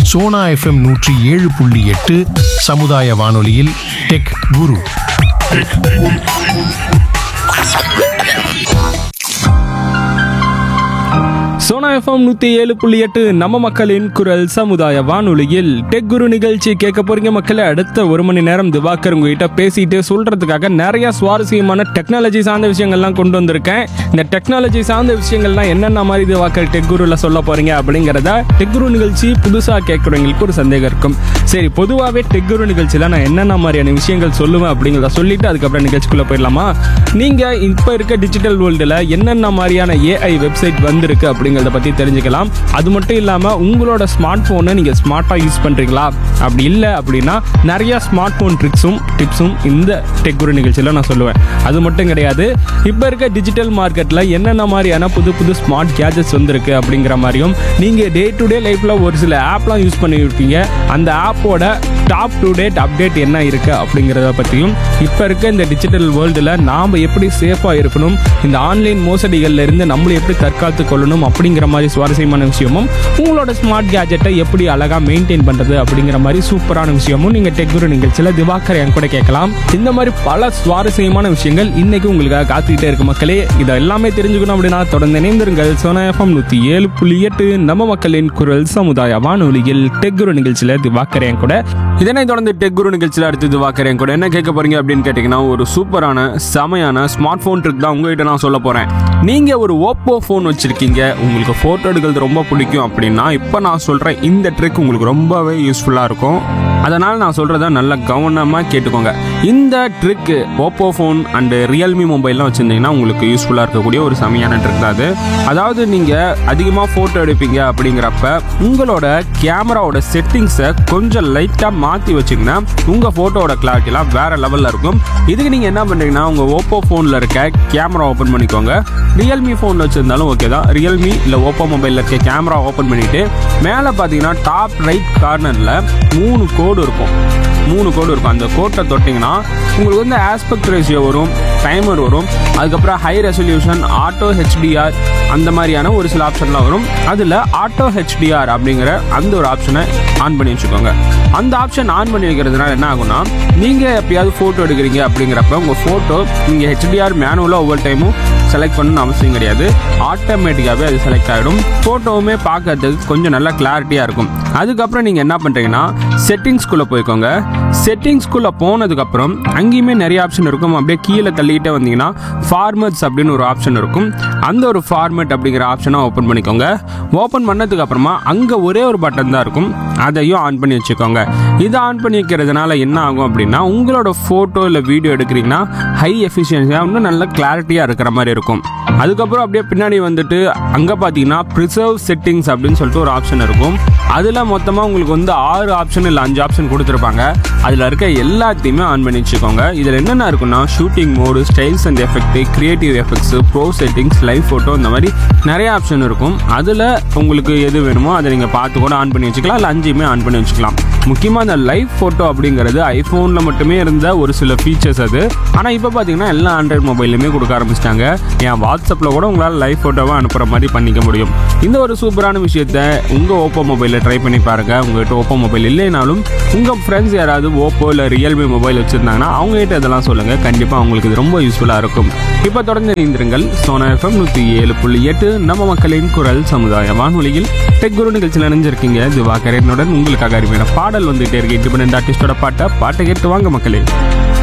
Sona FM நூற்றி ஏழு புள்ளி எட்டு சமுதாய வானொலியில் டெக் குரு சோனா எஃப்எம் நூற்றி ஏழு புள்ளி எட்டு நம்ம மக்களின் குரல் சமுதாய வானொலியில் டெக் குரு நிகழ்ச்சி கேட்க போறீங்க மக்களை அடுத்த ஒரு மணி நேரம் திவாகர் உங்ககிட்ட பேசிட்டு சொல்றதுக்காக நிறைய சுவாரஸ்யமான டெக்னாலஜி சார்ந்த விஷயங்கள்லாம் கொண்டு வந்திருக்கேன் இந்த டெக்னாலஜி சார்ந்த விஷயங்கள்லாம் என்னென்ன மாதிரி திவாகர் டெக் குருல சொல்ல போறீங்க அப்படிங்கிறத டெக் குரு நிகழ்ச்சி புதுசாக கேட்குறவங்களுக்கு ஒரு சந்தேகம் இருக்கும் சரி பொதுவாகவே டெக் குரு நிகழ்ச்சியில் நான் என்னென்ன மாதிரியான விஷயங்கள் சொல்லுவேன் அப்படிங்கிறத சொல்லிட்டு அதுக்கப்புறம் நிகழ்ச்சிக்குள்ள போயிடலாமா நீங்க இப்போ இருக்க டிஜிட்டல் வேர்ல்டில் என்னென்ன மாதிரியான ஏஐ வெப்சைட் வந்திருக்கு அப்படிங்கிறத பற்றி தெரிஞ்சுக்கலாம் அது மட்டும் இல்லாமல் உங்களோட ஸ்மார்ட் ஃபோனை நீங்கள் ஸ்மார்ட்டாக யூஸ் பண்ணுறீங்களா அப்படி இல்லை அப்படின்னா நிறைய ஸ்மார்ட் ஃபோன் ட்ரிக்ஸும் டிப்ஸும் இந்த டெக் குரு நிகழ்ச்சியில் நான் சொல்லுவேன் அது மட்டும் கிடையாது இப்போ இருக்க டிஜிட்டல் மார்க்கெட்டில் என்னென்ன மாதிரியான புது புது ஸ்மார்ட் கேஜெட்ஸ் வந்திருக்கு அப்படிங்கிற மாதிரியும் நீங்கள் டே டு டே லைஃப்பில் ஒரு சில ஆப்லாம் யூஸ் பண்ணியிருப்பீங்க அந்த ஆப்போட டாப் டு டேட் அப்டேட் என்ன இருக்குது அப்படிங்கிறத பற்றியும் இப்போ இருக்க இந்த டிஜிட்டல் வேர்ல்டில் நாம் எப்படி சேஃபாக இருக்கணும் இந்த ஆன்லைன் மோசடிகள்ல இருந்து நம்மளை எப்படி தற்காத்து கொள்ளணும் அப்படிங்கிற மாதிரி சுவாரஸ்யமான விஷயமும் உங்களோட ஸ்மார்ட் கேஜெட்டை எப்படி அழகாக மெயின்டைன் பண்ணுறது அப்படிங்கிற மாதிரி சூப்பரான விஷயமும் நீங்கள் டெக்குரு நிகழ்ச்சியில் திவாகர் என் கூட கேட்கலாம் இந்த மாதிரி பல சுவாரஸ்யமான விஷயங்கள் இன்னைக்கு உங்களுக்காக காத்துக்கிட்டே இருக்கு மக்களே இதை எல்லாமே தெரிஞ்சுக்கணும் அப்படின்னா தொடர்ந்து இணைந்திருங்கள் சோனா எஃப்எம் நூற்றி ஏழு புள்ளி எட்டு நம்ம மக்களின் குரல் சமுதாய வானொலியில் டெக்குரு நிகழ்ச்சியில் திவாகர் என் கூட இதனை தொடர்ந்து டெக் குரு நிகழ்ச்சியில் அடுத்து திவாகர் என் கூட என்ன கேட்க போறீங்க அப்படின்னு கேட்டிங்கன்னா ஒரு சூப்பரான செமையான ஸ்மார்ட் ஃபோன் ட்ரிக் தான் உங்ககிட்ட நான் சொல்ல போகிறேன் நீங்கள் ஒரு ஓப்போ ஃபோன் வச்சுருக்கீங்க உங்களுக்கு ஃபோட்டோ எடுக்கிறது ரொம்ப பிடிக்கும் அப்படின்னா இப்போ நான் சொல்கிற இந்த ட்ரிக் உங்களுக்கு ரொம்பவே யூஸ்ஃபுல்லாக இருக்கும் அதனால் நான் சொல்கிறத நல்லா கவனமாக கேட்டுக்கோங்க இந்த trick Oppo phone and Realme மொபைல்லாம் வச்சுருந்தீங்கன்னா உங்களுக்கு யூஸ்ஃபுல்லாக இருக்கக்கூடிய ஒரு செமையான ட்ரிக் தான் அது அதாவது நீங்கள் அதிகமாக ஃபோட்டோ எடுப்பீங்க அப்படிங்கிறப்ப உங்களோட கேமராவோட செட்டிங்ஸை கொஞ்சம் லைட்டாக மாற்றி வச்சிங்கன்னா உங்கள் ஃபோட்டோவோட கிளாரிட்டிலாம் வேறு லெவலில் இருக்கும் இதுக்கு நீங்கள் என்ன பண்ணுறீங்கன்னா உங்கள் ஓப்போ ஃபோனில் இருக்க கேமரா ஓப்பன் பண்ணிக்கோங்க ரியல்மி ஃபோனில் வச்சுருந்தாலும் ஓகே தான் ரியல்மி இல்லை ஓப்போ மொபைலில் இருக்க கேமரா ஓப்பன் பண்ணிவிட்டு மேலே பார்த்தீங்கன்னா டாப் ரைட் கார்னரில் மூணு கோடு இருக்கும் மூணு கோடு இருக்கும் அந்த கோட்டை தொட்டிங்கன்னா உங்களுக்கு வந்து ஆஸ்பெக்ட் ரேஷியோ வரும் டைமர் வரும் அதுக்கப்புறம் ஹை ரெசல்யூஷன் ஆட்டோ ஹெச்டிஆர் அந்த மாதிரியான ஒரு சில ஆப்ஷன்லாம் வரும் அதில் ஆட்டோ ஹெச்டிஆர் அப்படிங்கிற அந்த ஒரு ஆப்ஷனை ஆன் பண்ணி வச்சுக்கோங்க அந்த ஆப்ஷன் ஆன் பண்ணி வைக்கிறதுனால என்ன ஆகும்னா நீங்கள் எப்பயாவது ஃபோட்டோ எடுக்கிறீங்க அப்படிங்கிறப்ப உங்கள் ஃபோட்டோ நீங்கள் ஹெச்டிஆர் மேனுவலாக ஒவ்வொரு டைமும் செலக்ட் பண்ணணும்னு அவசியம் கிடையாது ஆட்டோமேட்டிக்காகவே அது செலக்ட் ஆகிடும் ஃபோட்டோவுமே பார்க்கறதுக்கு கொஞ்சம் நல்லா கிளாரிட்டியாக இருக்கும் அதுக்கப்புறம் நீங்கள் என்ன பண்ணுறீங்கன்னா செட்டிங்ஸ்குள்ளே போய்க்கோங்க செட்டிங்ஸ்குள்ளே போனதுக்கப்புறம் அங்கேயுமே நிறைய ஆப்ஷன் இருக்கும் அப்படியே கீழே தள்ளிக்கிட்டே வந்தீங்கன்னா ஃபார்மட்ஸ் அப்படின்னு ஒரு ஆப்ஷன் இருக்கும் அந்த ஒரு ஃபார்மேட் அப்படிங்கிற ஆப்ஷனை ஓப்பன் பண்ணிக்கோங்க ஓப்பன் பண்ணதுக்கு அப்புறமா அங்கே ஒரே ஒரு பட்டன் தான் இருக்கும் அதையும் ஆன் பண்ணி வச்சுக்கோங்க இதை ஆன் பண்ணி வைக்கிறதுனால என்ன ஆகும் அப்படின்னா உங்களோட ஃபோட்டோ இல்லை வீடியோ எடுக்கிறீங்கன்னா ஹை எஃபிஷியன்சியாக இன்னும் நல்ல கிளாரிட்டியாக இருக்கிற மாதிரி இருக்கும் அதுக்கப்புறம் அப்படியே பின்னாடி வந்துட்டு அங்கே பார்த்தீங்கன்னா ப்ரிசர்வ் செட்டிங்ஸ் அப்படின்னு சொல்லிட்டு ஒரு ஆப்ஷன் இருக்கும் அதில் மொத்தமாக உங்களுக்கு வந்து ஆறு ஆப்ஷன் இல்லை அஞ்சு ஆப்ஷன் கொடுத்துருப்பாங்க அதில் இருக்க எல்லாத்தையுமே ஆன் பண்ணி வச்சுக்கோங்க இதில் என்னென்ன இருக்குன்னா shooting mode styles and effect creative effects pro settings live photo இந்த மாதிரி நிறைய ஆப்ஷன் இருக்கும் அதில் உங்களுக்கு எது வேணுமோ அதை நீங்கள் பார்த்து கூட ஆன் பண்ணி வச்சுக்கலாம் இல்லை அஞ்சுமே ஆன் பண்ணி வச்சுக்கலாம் முக்கியமாக இந்த லைவ் ஃபோட்டோ அப்படிங்கிறது ஐஃபோனில் மட்டுமே இருந்த ஒரு சில ஃபீச்சர்ஸ் அது ஆனால் இப்போ பார்த்தீங்கன்னா எல்லா ஆண்ட்ராய்ட் மொபைல்லையுமே கொடுக்க ஆரம்பிச்சிட்டாங்க என் வாட்ஸ்அப்பில் கூட உங்களால் லைவ் ஃபோட்டோவை அனுப்புகிற மாதிரி பண்ணிக்க முடியும் இந்த ஒரு சூப்பரான விஷயத்த உங்கள் ஓப்போ மொபைலில் ட்ரை பண்ணி பாருங்கள் உங்கள்கிட்ட ஓப்போ மொபைல் இல்லைனாலும் உங்கள் ஃப்ரெண்ட்ஸ் யாராவது ஓப்போ இல்லை ரியல்மி மொபைல் வச்சுருந்தாங்கன்னா அவங்ககிட்ட இதெல்லாம் சொல்லுங்கள் கண்டிப்பாக அவங்களுக்கு இது ரொம்ப யூஸ்ஃபுல்லாக இருக்கும் இப்போ தொடர்ந்து இணைந்திருங்கள் சோனா எஃப்எம் நூற்றி ஏழு புள்ளி எட்டு நம்ம மக்களின் குரல் சமுதாய வானொலியில் டெக் குரு நிகழ்ச்சியில் இணைஞ்சிருக்கீங்க திவாகரனுடன் உங்களுக்காக அருமையான பாடல் வந்துகிட்டே இருக்கு இண்டிபெண்ட் ஆர்டிஸ்டோட பாட்டை பாட்டை கேட்டு வாங்க மக்களே